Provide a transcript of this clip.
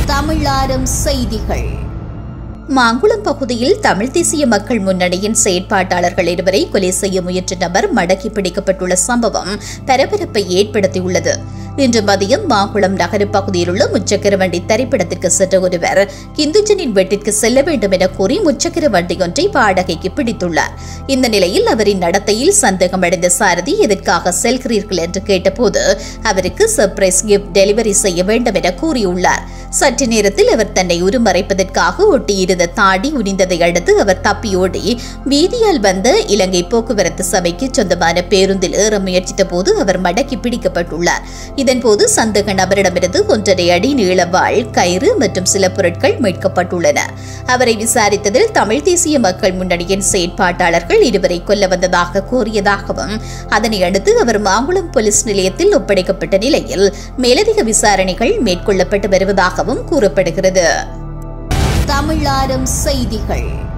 தமிழாரம் செய்திகள் மாங்குளம் பகுதியில் தமிழ் தேசிய மக்கள் முன்னணியின் செயற்பாட்டாளர்கள் இருவரை கொலை செய்ய முயன்ற நபர் மடக்கி பிடிக்கப்பட்டுள்ள சம்பவம் பரபரப்பை ஏற்படுத்தியுள்ளது இன்று மதியம் மாங்குளம் நகர பகுதியில் உள்ள முச்சக்கர வண்டி திரைப்படத்திற்கு சென்ற ஒருவர் கிந்துஜனின் வீட்டிற்கு செல்ல வேண்டும் என கூறி முச்சக்கர வண்டி ஒன்றை வாடகைக்கு பிடித்துள்ளார் இந்த நிலையில் அவரின் நடத்தையில் சந்தேகமடைந்த சாரதி எதற்காக செல்கிறீர்கள் என்று கேட்டபோது அவருக்கு சர்ப்ரைஸ் கிஃப்ட் டெலிவரி செய்ய வேண்டும் என கூறியுள்ளார் சற்று நேரத்தில் அவர் தன்னை உருமறைப்பதற்காக ஒட்டியிருந்த தாடி உரிந்ததை அடுத்து அவர் தப்பியோடி வீதியால் வந்த இலங்கை போக்குவரத்து சபைக்கு சொந்தமான பேருந்தில் ஏற முயற்சித்த போது அவர் மடக்கி பிடிக்கப்பட்டுள்ளார் இதன்போது சந்தேக நபரிடமிருந்து ஒன்றரை அடி நீளவாள் கயிறு மற்றும் சில பொருட்கள் மீட்கப்பட்டுள்ளன அவரை விசாரித்ததில் தமிழ் தேசிய மக்கள் முன்னணியின் செயற்பாட்டாளர்கள் இருவரை கொல்ல வந்ததாக கூறியதாகவும் அதனை அடுத்து அவர் மாங்குளம் போலீஸ் நிலையத்தில் ஒப்படைக்கப்பட்ட நிலையில் மேலதிக விசாரணைகள் மேற்கொள்ளப்பட்டு வருவதாகவும் கூறப்படுகிறது தமிழாரம் செய்திகள்